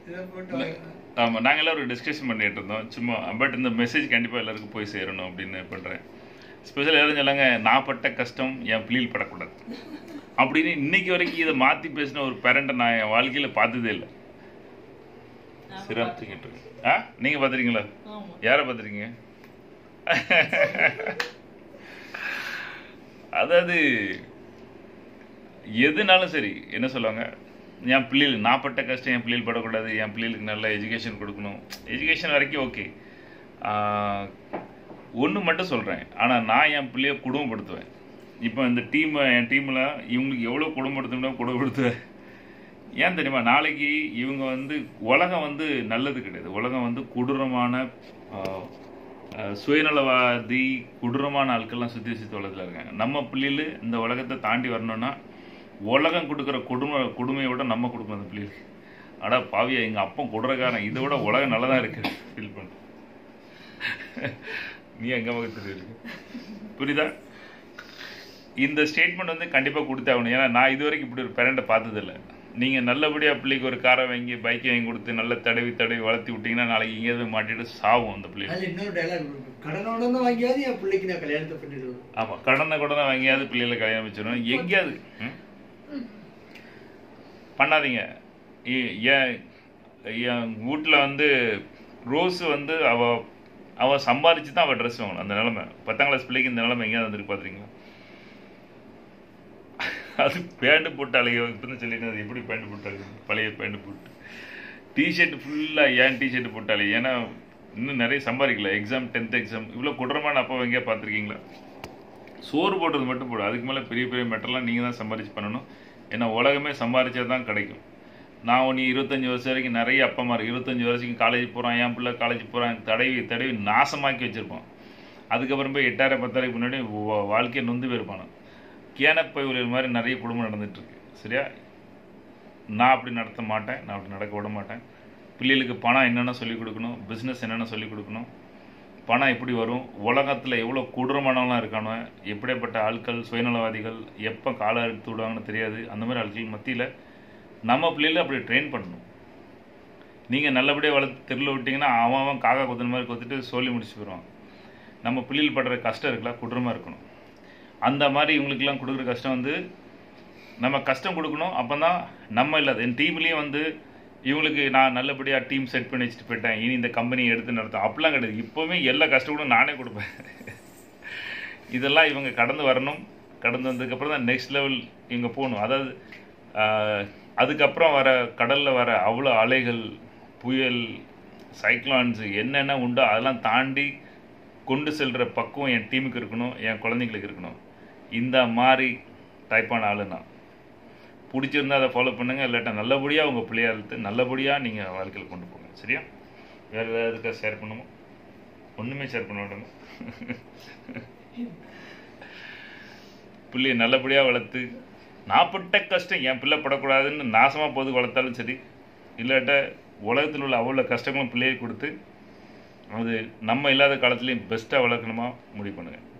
இதை போட்டு இல்ல. ஆமா நாங்க எல்லாம் ஒரு டிஸ்கஷன் பண்ணிட்டு இருந்தோம் சும்மா பட் இந்த மெசேஜ் கண்டிப்பா எல்லாருக்கும் போய் சேரணும் அப்படின்னு பண்றேன் ஸ்பெஷல் யாரும் சொல்லாங்க நான் பட்ட கஷ்டம் என் பிள்ளைகள் படக்கூடாது அப்படின்னு இன்னைக்கு வரைக்கும் இதை மாத்தி பேசின ஒரு பேரண்ட்டை நான் என் வாழ்க்கையில பார்த்ததே இல்லை சிரம் தூக்கிட்டு இருக்கு ஆ நீங்க பாத்துறீங்களா ஆமா யாரை பார்த்துருக்கீங்க அதாவது எதுனாலும் சரி என்ன சொல்லுவாங்க என் பிள்ளைகள் நான் பட்ட கஷ்டம் என் பிள்ளைகள் படக்கூடாது என் பிள்ளைகளுக்கு நல்ல எஜுகேஷன் கொடுக்கணும் எஜுகேஷன் வரைக்கும் ஓகே ஒன்று மட்டும் சொல்கிறேன் ஆனால் நான் என் பிள்ளைய குடும்பப்படுத்துவேன் இப்போ இந்த டீம் என் டீமில் இவங்களுக்கு எவ்வளோ குடும்பப்படுத்தணும்னா குடும்பப்படுத்துவேன் ஏன் தெரியுமா நாளைக்கு இவங்க வந்து உலகம் வந்து நல்லது கிடையாது உலகம் வந்து கொடூரமான ஆஹ், ஆஹ், சுயநலவாதி கொடூரமான ஆட்கள்லாம் சுற்றி சுற்றி உலகத்தில் இருக்காங்க நம்ம பிள்ளைகள் இந்த உலகத்தை தாண்டி வரணும்னா உலகம் கொடுக்குற கொடுமை கொடுமையை விட நம்ம கொடுக்கணும் அந்த பிள்ளைகளுக்கு அடா பாவியா எங்கள் அப்பன் கொடுறக்காரன் இதை விட உலகம் நல்லதாக இருக்கு ஃபீல் பண்ண நீ எங்க பக்கத்தில் இருக்கு புரியுதா இந்த ஸ்டேட்மெண்ட் வந்து கண்டிப்பாக கொடுத்தாகணும் ஏன்னா நான் இது வரைக்கும் இப்படி ஒரு பேரண்ட்டை பார்த்ததில்ல நீங்கள் நல்லபடியாக பிள்ளைக்கு ஒரு காரை வாங்கி பைக்கை வாங்கி கொடுத்து நல்ல தடவி தடவி வளர்த்தி விட்டீங்கன்னா நாளைக்கு எங்கேயாவது மாட்டிட்டு சாவும் அந்த பிள்ளை அதுல இன்னொரு டைலாக் இருக்கு கடனோட தான் வாங்கியாவது என் பிள்ளைக்கு நான் கல்யாணத்தை பண்ணிடுவேன் ஆமாம் கடனை கூட தான் வாங்கியாவது பிள்ளைகளை கல்யாணம் வச்சிடணும் எங்கேயாவது ம்? பண்ணாதீங்க இ- என் என் வீட்டில் வந்து ரோஸ் வந்து அவ அவ சம்பாதிச்சு தான் அவள் ட்ரெஸ் வாங்கணும் அந்த நிலைமை பத்தாம் கிளாஸ் பிள்ளைக்கு இந்த நிலைமை எங்கேயாவது வந்துருக்கு பார்த்துருக்கீங்களா அது பேண்ட் போட்டாலே இப்போ தான் சொல்லிட்டு அது எப்படி பேண்ட் போட்டாலே பழைய பேண்ட் போட்டு டிஷர்ட் ஃபுல்லாக ஏன் டிஷர்ட் போட்டாலே ஏன்னா இன்னும் நிறைய சம்பாதிக்கல எக்ஸாம் டென்த் எக்ஸாம் இவ்வளோ குற்றமான அப்பா எங்கேயா பார்த்துருக்கீங்களா சோறு போடுறது மட்டும் போடும் அதுக்கு மேலே பெரிய பெரிய மெட்டர்லாம் நீங்கள் தான் சம்பாரிச்சு பண்ணணும் ஏன்னா உலகமே சம்பாரிச்சா தான் கிடைக்கும் நான் ஒன்று இருபத்தஞ்சி வருஷம் வரைக்கும் நிறைய அப்பா மாதிரி இருபத்தஞ்சி வருஷம் காலேஜ் போகிறான் என் பிள்ளை காலேஜ் போகிறான் தடவி தடவி நாசமாக்கி வச்சுருப்பான் அதுக்கப்புறம் போய் எட்டாயிரம் பத்தாயிரம் முன்னாடி வா- வாழ்க்கையை நொந்து போயிருப்பானு கேனப்பை ஊழியர் மாதிரி நிறைய குடும்பம் நடந்துட்டு இருக்கு சரியா நான் அப்படி நடத்த மாட்டேன் நான் அப்படி நடக்க விட மாட்டேன் பிள்ளைகளுக்கு பணம் என்னென்ன சொல்லிக் கொடுக்கணும் பிஸ்னஸ் என்னென்ன சொல்லிக் கொடுக்கணும் பணம் எப்படி வரும் உலகத்தில் எவ்வளோ கொடூரமானவங்களாம் இருக்கானோ எப்படியாப்பட்ட ஆட்கள் சுயநலவாதிகள் எப்போ காலை எடுத்து விடுவாங்கன்னு தெரியாது அந்த மாதிரி ஆட்கள் மத்தியில் நம்ம பிள்ளைகளை அப்படி ட்ரெயின் பண்ணணும் நீங்கள் நல்லபடியாக வளர்த்து தெருவில் விட்டீங்கன்னா அவன் அவன் காக்கா கொத்துன மாதிரி கொத்துட்டு சொல்லி முடிச்சு போயிடுவான் நம்ம பிள்ளைகள் படுற கஷ்டம் இருக்குல்ல குற்றமாக இருக்கணும் அந்த மாதிரி இவங்களுக்கெல்லாம் கொடுக்குற கஷ்டம் வந்து நம்ம கஷ்டம் கொடுக்கணும் அப்போ தான் நம்ம இல்லாத என் டீம்லேயும் வந்து இவங்களுக்கு நான் நல்லபடியாக டீம் செட் பண்ணி வச்சுட்டு போயிட்டேன் இனி இந்த கம்பெனி எடுத்து நடத்தும் அப்படிலாம் கிடையாது இப்போவுமே எல்லா கஷ்டங்களும் நானே கொடுப்பேன் இதெல்லாம் இவங்க கடந்து வரணும் கடந்து வந்ததுக்கப்புறம் தான் நெக்ஸ்ட் லெவல் இவங்க போகணும் அதாவது ஆஹ், அதுக்கப்புறம் வர கடலில் வர அவ்வளோ அலைகள் புயல் சைக்ளான்ஸ் என்னென்ன உண்டோ அதெல்லாம் தாண்டி கொண்டு செல்கிற பக்குவம் என் டீமுக்கு இருக்கணும் என் குழந்தைங்களுக்கு இருக்கணும் இந்த மாதிரி டைப்பான ஆளு நான் பிடிச்சிருந்தா அதை ஃபாலோ பண்ணுங்க இல்லாட்டா நல்லபடியாக உங்கள் பிள்ளையா இழுத்து நல்லபடியாக நீங்கள் வாழ்க்கையில் கொண்டு போங்க சரியா வேறு ஏதாவது இருக்கா ஷேர் பண்ணுமோ ஒன்றுமே ஷேர் பண்ண மாட்டோங்க பிள்ளையை நல்லபடியாக வளர்த்து நாப்பட்ட கஷ்டம் என் பிள்ளை படக்கூடாதுன்னு நாசமாக போது வளர்த்தாலும் சரி இல்லாட்ட உலகத்தில் உள்ள அவ்வளோ கஷ்டங்களும் பிள்ளையை கொடுத்து அது நம்ம இல்லாத காலத்துலேயும் பெஸ்ட்டாக வளர்க்கணுமா முடிவு பண்ணுங்கள்